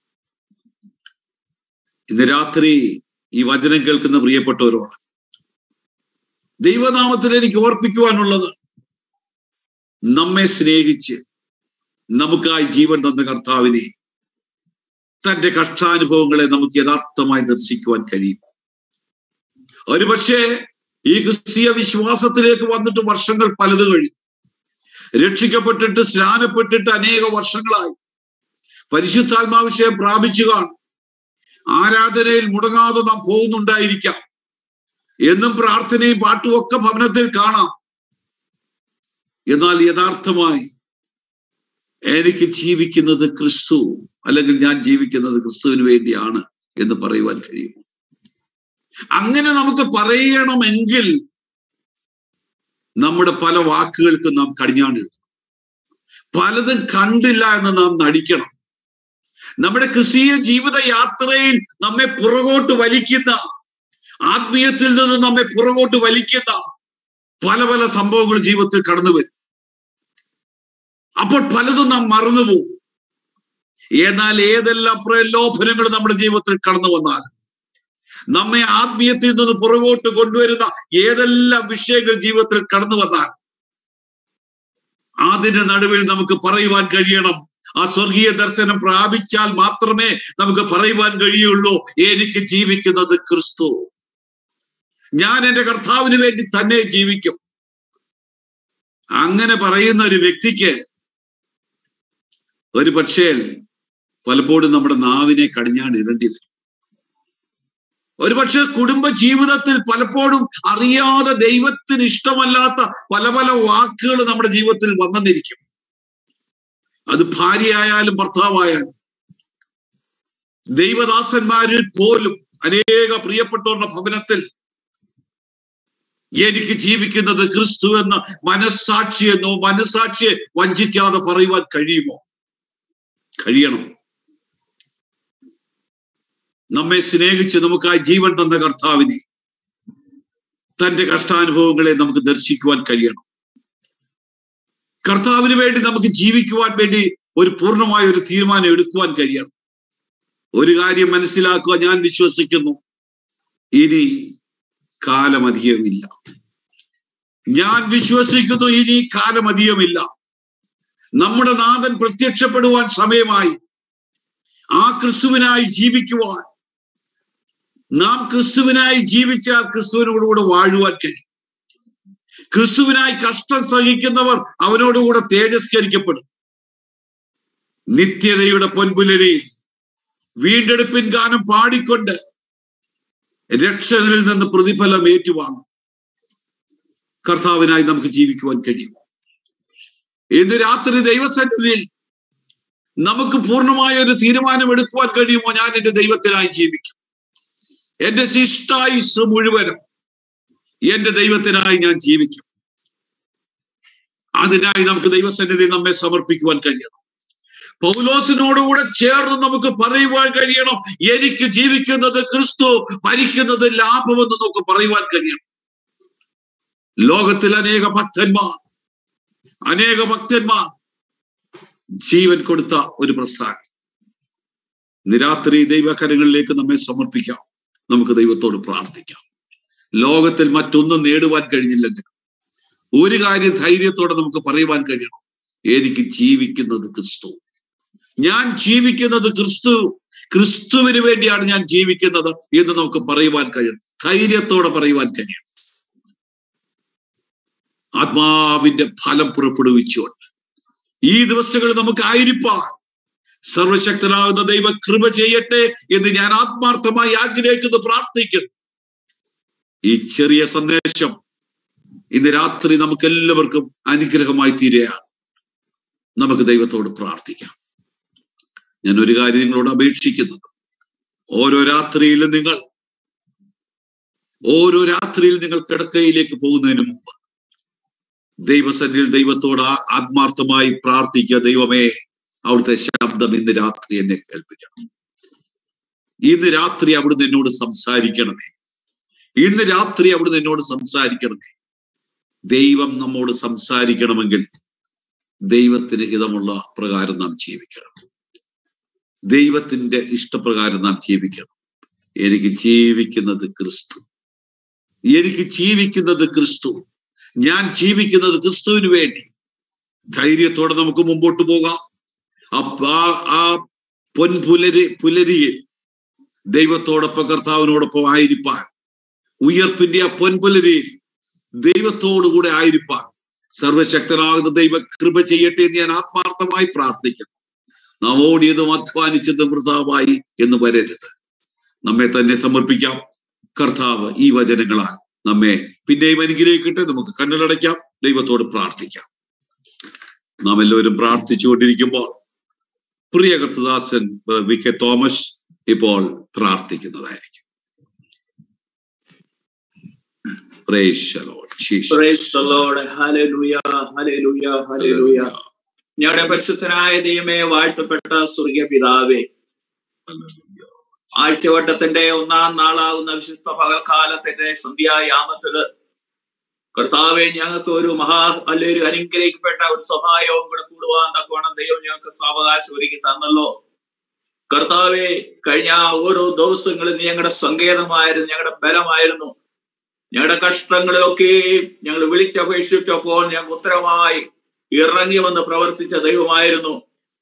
ഇന്ന് രാത്രി ഈ വചനം കേൾക്കുന്ന പ്രിയപ്പെട്ടവരോട് ദൈവനാമത്തിൽ എനിക്ക് ഓർപ്പിക്കുവാനുള്ളത് നമ്മെ സ്നേഹിച്ച് നമുക്കായി ജീവൻ തന്ന കർത്താവിനെ തന്റെ കഷ്ടാനുഭവങ്ങളെ നമുക്ക് യഥാർത്ഥമായി ദർശിക്കുവാൻ കഴിയും ഒരുപക്ഷെ ഈ ക്രിസ്തീയ വിശ്വാസത്തിലേക്ക് വന്നിട്ട് വർഷങ്ങൾ പലത് കഴിഞ്ഞു രക്ഷിക്കപ്പെട്ടിട്ട് സ്നാനപ്പെട്ടിട്ട് അനേക വർഷങ്ങളായി പരിശുദ്ധാത്മാവിഷയം പ്രാപിച്ചു കാണും ആരാധനയിൽ മുടങ്ങാതെ നാം പോകുന്നുണ്ടായിരിക്കാം എന്നും പ്രാർത്ഥനയും പാട്ടും ഒക്കെ ഭവനത്തിൽ കാണാം എന്നാൽ യഥാർത്ഥമായി എനിക്ക് ജീവിക്കുന്നത് ക്രിസ്തു അല്ലെങ്കിൽ ഞാൻ ജീവിക്കുന്നത് ക്രിസ്തുവിന് വേണ്ടിയാണ് എന്ന് പറയുവാൻ കഴിയും അങ്ങനെ നമുക്ക് പറയണമെങ്കിൽ നമ്മുടെ പല വാക്കുകൾക്കും നാം കടിഞ്ഞാണിടും പലതും കണ്ടില്ല എന്ന് നാം നടിക്കണം നമ്മുടെ ക്രിസ്തീയ ജീവിത യാത്രയിൽ നമ്മെ പുറകോട്ട് വലിക്കുന്ന ആത്മീയത്തിൽ നിന്ന് നമ്മെ പുറകോട്ട് വലിക്കുന്ന പല പല സംഭവങ്ങൾ ജീവിതത്തിൽ കടന്നു വരും അപ്പോൾ പലതും നാം മറന്നുപോകും എന്നാൽ ഏതെല്ലാം പ്രലോഭനങ്ങൾ നമ്മുടെ ജീവിതത്തിൽ കടന്നു വന്നാൽ നമ്മെ ആത്മീയത്തിൽ നിന്ന് പുറകോട്ട് കൊണ്ടുവരുന്ന ഏതെല്ലാം വിഷയങ്ങൾ ജീവിതത്തിൽ കടന്നു വന്നാൽ അതിന്റെ നടുവിൽ നമുക്ക് പറയുവാൻ കഴിയണം ആ സ്വർഗീയ ദർശനം പ്രാപിച്ചാൽ മാത്രമേ നമുക്ക് പറയുവാൻ കഴിയുള്ളൂ എനിക്ക് ജീവിക്കുന്നത് ക്രിസ്തു ഞാൻ എൻ്റെ കർത്താവിന് വേണ്ടി തന്നെ ജീവിക്കും അങ്ങനെ പറയുന്ന ഒരു വ്യക്തിക്ക് ഒരു പക്ഷേ പലപ്പോഴും നമ്മുടെ നാവിനെ കടിഞ്ഞാണ് ഇടേണ്ടി വരും ഒരുപക്ഷെ കുടുംബ ജീവിതത്തിൽ പലപ്പോഴും അറിയാതെ ദൈവത്തിന് ഇഷ്ടമല്ലാത്ത പല പല വാക്കുകൾ നമ്മുടെ ജീവിതത്തിൽ വന്നെന്നിരിക്കും അത് ഭാര്യയായാലും ഭർത്താവായാലും ദൈവദാസന്മാരിൽ പോലും അനേക പ്രിയപ്പെട്ടവരുടെ ഭവനത്തിൽ എനിക്ക് ജീവിക്കുന്നത് ക്രിസ്തു എന്ന മനസ്സാക്ഷി എന്നോ മനസ്സാക്ഷിയെ വഞ്ചിക്കാതെ പറയുവാൻ കഴിയുമോ കഴിയണം നമ്മെ സ്നേഹിച്ച് നമുക്കായി ജീവൻ തന്ന കർത്താവിനെ തന്റെ കഷ്ടാനുഭവങ്ങളെ നമുക്ക് ദർശിക്കുവാൻ കഴിയണം കർത്താവിന് വേണ്ടി നമുക്ക് ജീവിക്കുവാൻ വേണ്ടി ഒരു പൂർണ്ണമായ ഒരു തീരുമാനം എടുക്കുവാൻ കഴിയണം ഒരു കാര്യം മനസ്സിലാക്കുക ഞാൻ വിശ്വസിക്കുന്നു ഇനി കാലമധികമില്ല ഞാൻ വിശ്വസിക്കുന്നു ഇനി കാലമധികമില്ല നമ്മുടെ നാഥൻ പ്രത്യക്ഷപ്പെടുവാൻ സമയമായി ആ ക്രിസ്തുവിനായി ജീവിക്കുവാൻ നാം ക്രിസ്തുവിനായി ജീവിച്ചാൽ ക്രിസ്തുവിനോടുകൂടെ വാഴുവാൻ കഴിയും ക്രിസ്തുവിനായി കഷ്ടം സഹിക്കുന്നവർ അവനോടുകൂടെ തേജസ്കരിക്കപ്പെടും നിത്യതയുടെ പൊൻപുലരിയിൽ വീണ്ടെടുപ്പിൻ ഗാനം പാടിക്കൊണ്ട് രക്ഷകരിൽ നിന്ന് പ്രതിഫലം ഏറ്റുവാങ്ങും കർത്താവിനായി നമുക്ക് ജീവിക്കുവാൻ കഴിയും ഇന്ന് രാത്രി ദൈവസന്നിധിയിൽ നമുക്ക് പൂർണ്ണമായ ഒരു തീരുമാനം എടുക്കുവാൻ കഴിയുമോ ഞാൻ എന്റെ ദൈവത്തിനായി ജീവിക്കും എന്റെ ശിഷ്ടായുസ് മുഴുവനും എന്റെ ദൈവത്തിനായി ഞാൻ ജീവിക്കും അതിനായി നമുക്ക് ദൈവസന്നിധി നമ്മെ സമർപ്പിക്കുവാൻ കഴിയണം പൗലോസിനോടുകൂടെ ചേർന്ന് നമുക്ക് പറയുവാൻ കഴിയണം എനിക്ക് ജീവിക്കുന്നത് ക്രിസ്തു മരിക്കുന്നത് ലാഭമെന്ന് നമുക്ക് പറയുവാൻ കഴിയണം ലോകത്തിൽ അനേക ഭക്തന്മാർ അനേക ഭക്തന്മാർ ജീവൻ കൊടുത്ത ഒരു പ്രസ്ഥാനം നിരാത്രി ദൈവകരങ്ങളിലേക്ക് നമ്മെ സമർപ്പിക്കാം നമുക്ക് ദൈവത്തോട് പ്രാർത്ഥിക്കാം ലോകത്തിൽ മറ്റൊന്നും നേടുവാൻ കഴിഞ്ഞില്ലെങ്കിൽ ഒരു കാര്യം ധൈര്യത്തോടെ നമുക്ക് പറയുവാൻ കഴിയണം എനിക്ക് ജീവിക്കുന്നത് ക്രിസ്തു ഞാൻ ജീവിക്കുന്നത് ക്രിസ്തു ക്രിസ്തുവിന് വേണ്ടിയാണ് ഞാൻ ജീവിക്കുന്നത് എന്ന് നമുക്ക് പറയുവാൻ കഴിയണം ധൈര്യത്തോടെ പറയുവാൻ കഴിയണം ആത്മാവിന്റെ ഫലം പുറപ്പെടുവിച്ചുകൊണ്ട് ഈ ദിവസങ്ങളിൽ നമുക്ക് ആയിരിപ്പാൻ സർവശക്തനാകുന്ന ദൈവ കൃപ ചെയ്യട്ടെ എന്ന് ഞാൻ ആത്മാർത്ഥമായി ആഗ്രഹിക്കുന്നു പ്രാർത്ഥിക്കുന്നു ഈ ചെറിയ സന്ദേശം ഇന്ന് രാത്രി നമുക്ക് എല്ലാവർക്കും അനുഗ്രഹമായി തീരുകയാണ് നമുക്ക് ദൈവത്തോട് പ്രാർത്ഥിക്കാം ഞാൻ ഒരു കാര്യം നിങ്ങളോട് അപേക്ഷിക്കുന്നുണ്ട് ഓരോ രാത്രിയിലും നിങ്ങൾ ഓരോ രാത്രിയിൽ നിങ്ങൾ കിടക്കയിലേക്ക് പോകുന്നതിന് മുമ്പ് ദൈവസന്നിധിയിൽ ദൈവത്തോട് ആത്മാർത്ഥമായി പ്രാർത്ഥിക്കുക ദൈവമേ അവിടുത്തെ ശബ്ദം ഇന്ന് രാത്രി എന്നെ കേൾപ്പിക്കണം ഇന്ന് രാത്രി അവിടുന്ന് എന്നോട് സംസാരിക്കണമേ ഇന്ന് രാത്രി അവിടുന്ന് എന്നോട് സംസാരിക്കണമേ ദൈവം നമ്മോട് സംസാരിക്കണമെങ്കിൽ ദൈവത്തിന് ഹിതമുള്ള പ്രകാരം നാം ജീവിക്കണം ദൈവത്തിന്റെ ഇഷ്ടപ്രകാരം നാം ജീവിക്കണം എനിക്ക് ജീവിക്കുന്നത് ക്രിസ്തു എനിക്ക് ജീവിക്കുന്നത് ക്രിസ്തു ഞാൻ ജീവിക്കുന്നത് ക്രിസ്തുവിന് വേണ്ടി ധൈര്യത്തോടെ നമുക്ക് മുമ്പോട്ട് പോകാം ആ പൊൻപുലരി പുലരിയിൽ ദൈവത്തോടൊപ്പം കർത്താവിനോടൊപ്പം ആയിരിക്കാൻ ഉയർപ്പിന്റെ ആ പൊൻപുലരിയിൽ ദൈവത്തോടുകൂടെ ആയിരിക്കാൻ സർവശക്തനാകുന്ന ദൈവ കൃപ ചെയ്യട്ടെ എന്ന് ഞാൻ ആത്മാർത്ഥമായി പ്രാർത്ഥിക്കുന്നു നാം ഓടിയതും അധ്വാനിച്ചതും വൃതാവായി എന്ന് വരരുത് നമ്മെ തന്നെ സമർപ്പിക്കാം കർത്താവ് ഈ വചനങ്ങളാൽ നമ്മെ പിന്നെയും അനുഗ്രഹിക്കട്ടെ നമുക്ക് കണ്ണുകളടയ്ക്കാം ദൈവത്തോട് പ്രാർത്ഥിക്കാം നാം എല്ലാവരും പ്രാർത്ഥിച്ചുകൊണ്ടിരിക്കുമ്പോൾ പ്രിയ കർത്തദാസൻ വി കെ തോമസ് ഇപ്പോൾ പ്രാർത്ഥിക്കുന്നതായിരിക്കും ഞങ്ങളുടെ പരിശുദ്ധനായ ദൈവമേ വാഴ്ത്തപ്പെട്ട സ്വർഗീയ പിതാവേ ആഴ്ചവട്ടത്തിന്റെ ഒന്നാം നാളാകുന്ന വിശുദ്ധ പകൽക്കാലത്തിന്റെ സന്ധ്യായാമത്തില് കർത്താവെ ഞങ്ങൾക്ക് ഒരു മഹാ അല്ലൊരു അനുഗ്രഹിക്കപ്പെട്ട ഒരു സഹായവും കൂടെ കൂടുവാൻ തക്കോണം ദൈവം ഞങ്ങൾക്ക് സാവകാശം ഒരുക്കി തന്നല്ലോ കർത്താവെ കഴിഞ്ഞ ഓരോ ദിവസങ്ങളും നീ ഞങ്ങളുടെ സങ്കേതമായിരുന്നു ഞങ്ങളുടെ ബലമായിരുന്നു ഞങ്ങളുടെ കഷ്ടങ്ങളിലൊക്കെ ഞങ്ങൾ വിളിച്ചപേക്ഷിച്ചപ്പോൾ ഞങ്ങൾക്ക് ഉത്തരമായി ഇറങ്ങി വന്ന് പ്രവർത്തിച്ച ദൈവമായിരുന്നു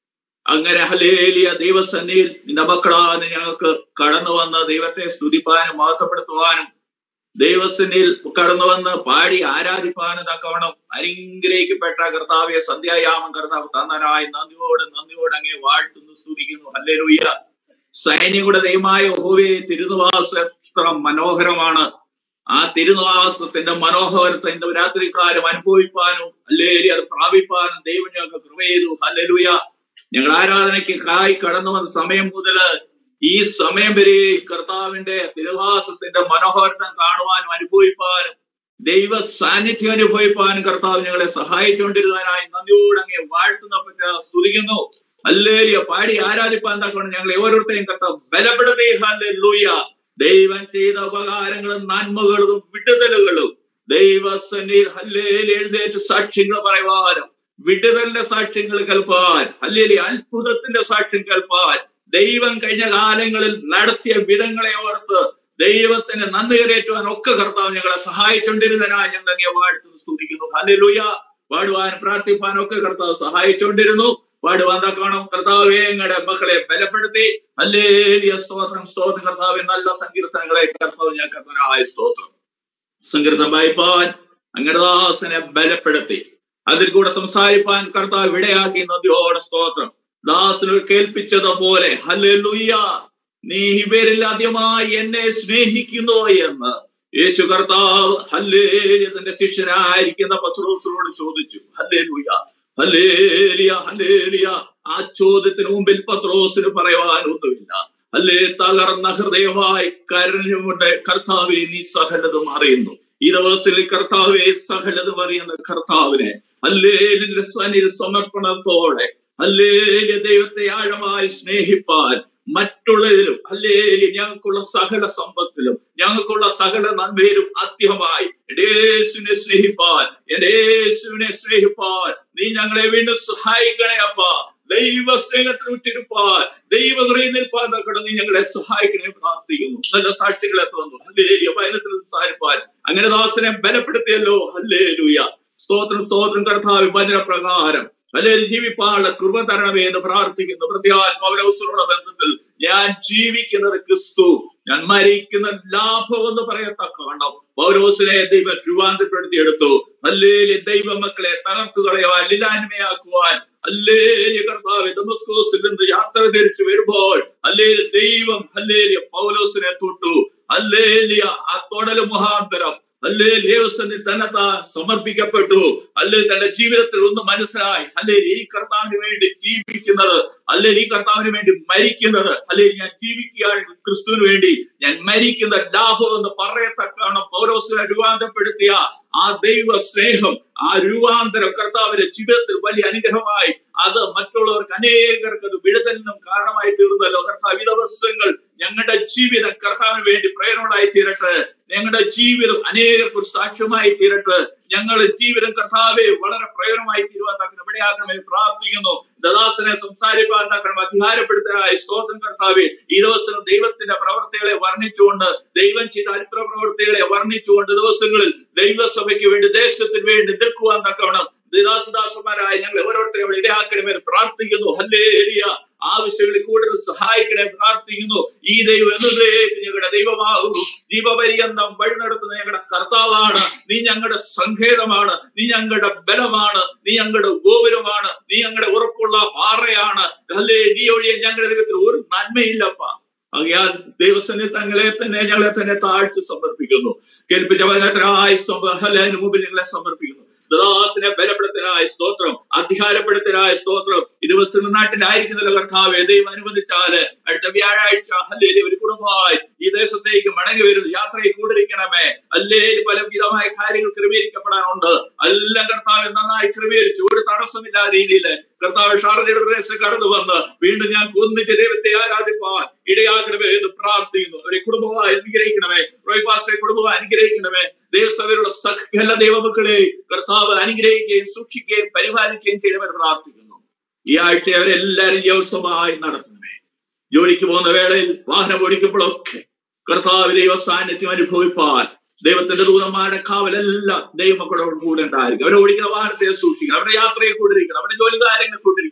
അങ്ങനെ ഹലേലിയ ദൈവസന്നിധിയിൽ നിന്റെ മക്കളാന്ന് ഞങ്ങൾക്ക് കടന്നു വന്ന് ദൈവത്തെ സ്തുതിപ്പാനും മഹത്വപ്പെടുത്തുവാനും ദൈവസന്നിധിയിൽ കടന്നു വന്ന് പാടി ആരാധിപ്പാനും തക്കവണ്ണം അനുഗ്രഹിക്കപ്പെട്ട കർത്താവെ സന്ധ്യായാമം കർത്താവ് തന്നനായി നന്ദിയോട് നന്ദിയോട് അങ്ങേ വാഴ്ത്തുന്നു സ്തുതിക്കുന്നു ഹല്ലേലൂയ സൈന്യങ്ങളുടെ ദൈവമായ ഹോവേ തിരുനിവാസം എത്ര മനോഹരമാണ് ആ തിരുനിവാസത്തിന്റെ മനോഹരത്തെ ഇന്ന് രാത്രിക്കാലം അനുഭവിപ്പാനും അല്ലേലി അത് പ്രാപിപ്പാനും ദൈവം ഞങ്ങൾക്ക് കൃപ ചെയ്തു ഹല്ലേലൂയ ഞങ്ങൾ ആരാധനയ്ക്ക് കായി കടന്നു വന്ന സമയം മുതല് ഈ സമയം വരെ കർത്താവിന്റെ തിരുവാസത്തിന്റെ മനോഹരത്വം കാണുവാനും അനുഭവിപ്പാനും ദൈവ സാന്നിധ്യം അനുഭവിപ്പാനും കർത്താവ് ഞങ്ങളെ സഹായിച്ചുകൊണ്ടിരുന്നതിനായി നന്ദിയോട് അങ്ങേ വാഴ്ത്തുന്ന പറ്റ സ്തുതിക്കുന്നു അല്ലേലിയ പാടി ആരാധിപ്പാൻ തക്കണം ഞങ്ങൾ ഓരോരുത്തരെയും കർത്താവ് ബലപ്പെടുത്തേ ഹല്ലേലൂയ ദൈവം ചെയ്ത ഉപകാരങ്ങളും നന്മകളും വിടുതലുകളും ദൈവസന്നിൽ ഹല്ലേലി എഴുന്നേറ്റ് സാക്ഷ്യങ്ങൾ പറയുവാനും വിടുതലിന്റെ സാക്ഷ്യങ്ങൾ കേൾപ്പാൻ അല്ലെങ്കിൽ അത്ഭുതത്തിന്റെ സാക്ഷ്യം കേൾപ്പാൻ ദൈവം കഴിഞ്ഞ കാലങ്ങളിൽ നടത്തിയ വിധങ്ങളെ ഓർത്ത് ദൈവത്തിന് നന്ദി കരേറ്റുവാൻ ഒക്കെ കർത്താവ് ഞങ്ങളെ സഹായിച്ചുകൊണ്ടിരുന്നതിനായി ഞങ്ങൾ അങ്ങേ വാഴ്ത്തുന്നു സ്തുതിക്കുന്നു ഹല്ലേലൂയ പാടുവാനും പ്രാർത്ഥിപ്പാനും ഒക്കെ കർത്താവ് സഹായിച്ചുകൊണ്ടിരുന്നു പാടുവാൻ തക്കണം കർത്താവേ ഞങ്ങളുടെ മക്കളെ ബലപ്പെടുത്തി ഹല്ലേലിയ സ്തോത്രം സ്തോത്രം കർത്താവെ നല്ല സങ്കീർത്തനങ്ങളെ കർത്താവ് ഞാൻ കർത്തനായ സ്തോത്രം സങ്കീർത്തനം വായിപ്പാൻ അങ്ങയുടെ ദാസനെ ബലപ്പെടുത്തി അതിൽ കൂടെ സംസാരിപ്പാൻ കർത്താവ് ഇടയാക്കി നദിയോടെ സ്തോത്രം ദാസനു കേൾപ്പിച്ചതുപോലെ ഹല്ലേലൂയ നീ ഇവരിൽ ആദ്യമായി എന്നെ സ്നേഹിക്കുന്നു എന്ന് യേശു കർത്താവ് ഹല്ലേലിയ തന്റെ ശിഷ്യനായിരിക്കുന്ന പത്രോസിനോട് ചോദിച്ചു ഹല്ലേലൂയ ഹല്ലേലിയ ഹല്ലേലിയ ആ ചോദ്യത്തിന് മുമ്പിൽ പത്രോസിന് പറയുവാനൊന്നുമില്ല അല്ലേ തകർന്ന ഹൃദയമായി കരഞ്ഞുകൊണ്ട് കർത്താവെ നീ സകലതും അറിയുന്നു ഈ ദിവസത്തിൽ കർത്താവെ സകലതും അറിയുന്ന കർത്താവിനെ അല്ലേ നിന്റെ സന്നിധി സമർപ്പണത്തോടെ അല്ലേ ദൈവത്തെ ആഴമായി സ്നേഹിപ്പാൻ മറ്റുള്ളതിലും അല്ലേ ഞങ്ങൾക്കുള്ള സകല സമ്പത്തിലും ഞങ്ങൾക്കുള്ള സകല നന്മയിലും അത്യമായി യേശുവിനെ സ്നേഹിപ്പാൻ എന്റെ യേശുവിനെ സ്നേഹിപ്പാൻ നീ ഞങ്ങളെ വീണ്ടും സഹായിക്കണേ അപ്പ ദൈവ സ്നേഹത്തിൽ ഉറ്റിരുപ്പാൻ ദൈവ നിൽപ്പാൻ നീ ഞങ്ങളെ സഹായിക്കണേ പ്രാർത്ഥിക്കുന്നു നല്ല സാക്ഷികളെ തോന്നുന്നു ഹല്ലേലിയ വയനത്തിൽ സംസാരിപ്പാൻ അങ്ങനെ ദാസനെ ബലപ്പെടുത്തിയല്ലോ ഹല്ലേലൂയ സ്തോത്രം സ്തോത്രം കർത്താവ് വചന പ്രകാരം അല്ലെങ്കിൽ ജീവിപ്പാനുള്ള കൃപ തരണമേ എന്ന് പ്രാർത്ഥിക്കുന്നു പ്രത്യാത്മാവലോസനോട് ബന്ധത്തിൽ ഞാൻ ജീവിക്കുന്നത് ക്രിസ്തു ഞാൻ മരിക്കുന്ന ലാഭം എന്ന് പറയത്തക്കവണ്ണം പൗരോസിനെ ദൈവം രൂപാന്തരപ്പെടുത്തിയെടുത്തു അല്ലേലി ദൈവ മക്കളെ തകർക്കുകളയുവാൻ ലിലാന്മയാക്കുവാൻ അല്ലേലി കർത്താവ് ഡെമസ്കോസിൽ നിന്ന് യാത്ര തിരിച്ചു വരുമ്പോൾ അല്ലേലി ദൈവം അല്ലേലിയ പൗലോസിനെ തൊട്ടു അല്ലേലിയ ആ തൊടല് മുഖാന്തരം അല്ലേ ദേവസ്വനിൽ തന്നെ താൻ സമർപ്പിക്കപ്പെട്ടു അല്ലേ തന്റെ ജീവിതത്തിൽ ഒന്ന് മനസ്സിലായി അല്ലേ ഈ കർത്താവിന് വേണ്ടി ജീവിക്കുന്നത് അല്ലേ ഈ കർത്താവിന് വേണ്ടി മരിക്കുന്നത് അല്ലേ ഞാൻ ജീവിക്കുകയാണെങ്കിൽ ക്രിസ്തുവിന് വേണ്ടി ഞാൻ മരിക്കുന്ന ലാഭം എന്ന് പറയത്തക്കാണ് പൗരോസിനെ രൂപാന്തരപ്പെടുത്തിയ ആ ദൈവ സ്നേഹം ആ രൂപാന്തരം കർത്താവിന്റെ ജീവിതത്തിൽ വലിയ അനുഗ്രഹമായി അത് മറ്റുള്ളവർക്ക് അനേകർക്ക് അത് വിടുതലിനും കാരണമായി തീർന്നല്ലോ കർത്താവ് ഈ ദിവസങ്ങൾ ഞങ്ങളുടെ ജീവിതം കർത്താവിന് വേണ്ടി പ്രേരണയായി തീരട്ടെ ഞങ്ങളുടെ ജീവിതം അനേകർക്ക് ഒരു സാക്ഷ്യമായി തീരട്ടെ ഞങ്ങളുടെ ജീവിതം കർത്താവെ വളരെ പ്രയോജനമായി തീരുവാൻ തക്കണം ഇവിടെയാക്കണമേ പ്രാർത്ഥിക്കുന്നു ദദാസനെ സംസാരിക്കാൻ തക്കണം അധികാരപ്പെടുത്തലായി സ്തോത്രം കർത്താവെ ഈ ദിവസം ദൈവത്തിന്റെ പ്രവർത്തികളെ വർണ്ണിച്ചുകൊണ്ട് ദൈവം ചെയ്ത അത്ഭുത പ്രവർത്തികളെ വർണ്ണിച്ചുകൊണ്ട് ദിവസങ്ങളിൽ ദൈവസഭയ്ക്ക് വേണ്ടി ദേശത്തിന് വേണ്ടി നിൽക്കുവാൻ തക്കവണ്ണം ദാസദാസന്മാരായ ഞങ്ങൾ ഓരോരുത്തരും അവിടെ ഇടയാക്കണമെന്ന് പ്രാർത്ഥിക്കുന്നു ഹല്ലേലിയ ആവശ്യങ്ങളിൽ കൂടുതൽ സഹായിക്കണേ പ്രാർത്ഥിക്കുന്നു ഈ ദൈവം എന്നതിലേക്ക് ഞങ്ങളുടെ ദൈവമാകുന്നു ജീവപര്യന്തം വഴി നടത്തുന്ന ഞങ്ങളുടെ കർത്താവാണ് നീ ഞങ്ങളുടെ സങ്കേതമാണ് നീ ഞങ്ങളുടെ ബലമാണ് നീ ഞങ്ങളുടെ ഗോപുരമാണ് നീ ഞങ്ങളുടെ ഉറപ്പുള്ള പാറയാണ് അല്ലേ നീ ഒഴിയെ ഞങ്ങളുടെ ദൈവത്തിൽ ഒരു നന്മയില്ലപ്പ ആകയാൽ ദൈവസനെ തങ്ങളെ തന്നെ ഞങ്ങളെ തന്നെ താഴ്ത്തി സമർപ്പിക്കുന്നു കേൾപ്പിച്ച വചനത്തിനായി അതിന് മുമ്പിൽ ഞങ്ങളെ സമർപ്പിക്കുന്നു ദാസിനെ ബലപ്പെടുത്തനായ സ്തോത്രം അധികാരപ്പെടുത്തനായ സ്തോത്രം ഈ ദിവസം നാട്ടിലായിരിക്കുന്നല്ലോ കർത്താവെ ദൈവം അനുവദിച്ചാല് അടുത്ത വ്യാഴാഴ്ച അല്ലേ ഒരു കുടുംബമായി ഈ ദേശത്തേക്ക് മടങ്ങി വരുന്നു യാത്രയിൽ കൂടിരിക്കണമേ അല്ലേ പല വിധമായ കാര്യങ്ങൾ ക്രമീകരിക്കപ്പെടാനുണ്ട് എല്ലാം കർത്താവ് നന്നായി ക്രമീകരിച്ചു ഒരു തടസ്സമില്ലാത്ത രീതിയിൽ കർത്താവ് ഷാർജയുടെ പ്രദേശത്ത് കടന്നു വന്ന് വീണ്ടും ഞാൻ ഒന്നിച്ച് ദൈവത്തെ ആരാധിപ്പാൻ ഇടയാക്കണമേ എന്ന് പ്രാർത്ഥിക്കുന്നു അവരെ കുടുംബമായി അനുഗ്രഹിക്കണമേ റോയ്പാസ്റ്റെ കുടുംബമായി അനുഗ്രഹിക്കണമേ ദൈവസഭയിലുള്ള സകല ദൈവമക്കളെ കർത്താവ് അനുഗ്രഹിക്കുകയും സൂക്ഷിക്കുകയും പരിപാലിക്കുകയും ചെയ്യണമെന്ന് പ്രാർത്ഥിക്കുന്നു ഈ ആഴ്ച അവരെല്ലാരും ദിവസമായി നടത്തണമേ ജോലിക്ക് പോകുന്ന വേളയിൽ വാഹനം ഓടിക്കുമ്പോഴൊക്കെ കർത്താവ് ദൈവ സാന്നിധ്യം അനുഭവിപ്പാൻ ദൈവത്തിന്റെ ദൂതന്മാരുടെ കാവലെല്ലാം ദൈവമക്കളോട് കൂടെ ഉണ്ടായിരിക്കും അവരെ ഓടിക്കുന്ന വാഹനത്തെ സൂക്ഷിക്കണം അവരുടെ യാത്രയെ കൂടിരിക്കണം അവരുടെ ജോലി കാര്യങ്ങൾ കൂട്ടിരിക്കണം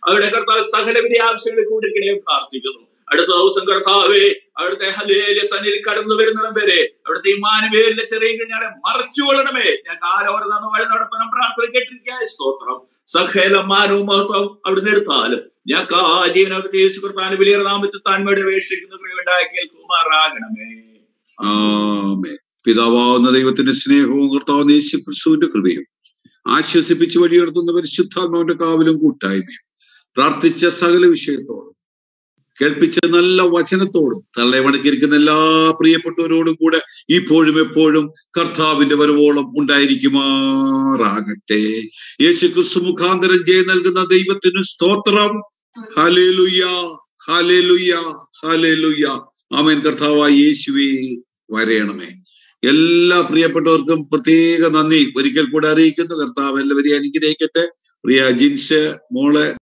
അവരുടെ കർത്താവ് സകലവിധി ആവശ്യങ്ങളിൽ കൂടിക്കിടെ പ്രാർത്ഥിക്കുന്നു അടുത്ത ദിവസം കർത്താവേ അവിടുത്തെ ഹലേലിയ സന്നിധി കടന്നു വരുന്നിടം വരെ അവിടുത്തെ ഇമാനുവേലിന്റെ ചെറിയ ഞങ്ങളെ മറച്ചുകൊള്ളണമേ ഞാൻ ആരോട് നിന്ന് വഴി നടത്തണം പ്രാർത്ഥന കേട്ടിരിക്കായ സ്തോത്രം സകല മാനവും മഹത്വം അവിടുന്ന് എടുത്താലും ഞാൻ ആ ജീവൻ അവിടുത്തെ യേശു കർത്താവിന് വലിയ നാമത്തിൽ താൻമയുടെ വേഷിക്കുന്ന കൃപയുണ്ടായി കേൾക്കുമാറാകണമേ ആമേൻ പിതാവാവുന്ന ദൈവത്തിന്റെ സ്നേഹവും കർത്താവ് യേശു ക്രിസ്തുവിന്റെ കൃപയും ആശ്വസിപ്പിച്ച് വഴിയുയർത്തുന്ന പരിശുദ്ധാത്മാവിന്റെ കാവലും കൂട്ടായ്മയും പ്രാർത്ഥിച്ച സകല വിഷയത്തോടും കേൾപ്പിച്ച നല്ല വചനത്തോടും തള്ളയമടക്കിയിരിക്കുന്ന എല്ലാ പ്രിയപ്പെട്ടവരോടും കൂടെ ഇപ്പോഴും എപ്പോഴും കർത്താവിന്റെ വരവോളം ഉണ്ടായിരിക്കുമാറാകട്ടെ യേശു ക്രിസ്തു മുഖാന്തരം ജയം നൽകുന്ന ദൈവത്തിന് സ്തോത്രം ഹലേലുയ്യ ഹലേലുയ്യ ഹലേലുയ്യ ആമേൻ കർത്താവായ യേശുവേ വരയണമേ എല്ലാ പ്രിയപ്പെട്ടവർക്കും പ്രത്യേക നന്ദി ഒരിക്കൽ കൂടെ അറിയിക്കുന്നു കർത്താവ് എല്ലാവരെയും അനുഗ്രഹിക്കട്ടെ പ്രിയ ജിൻസ് മോളെ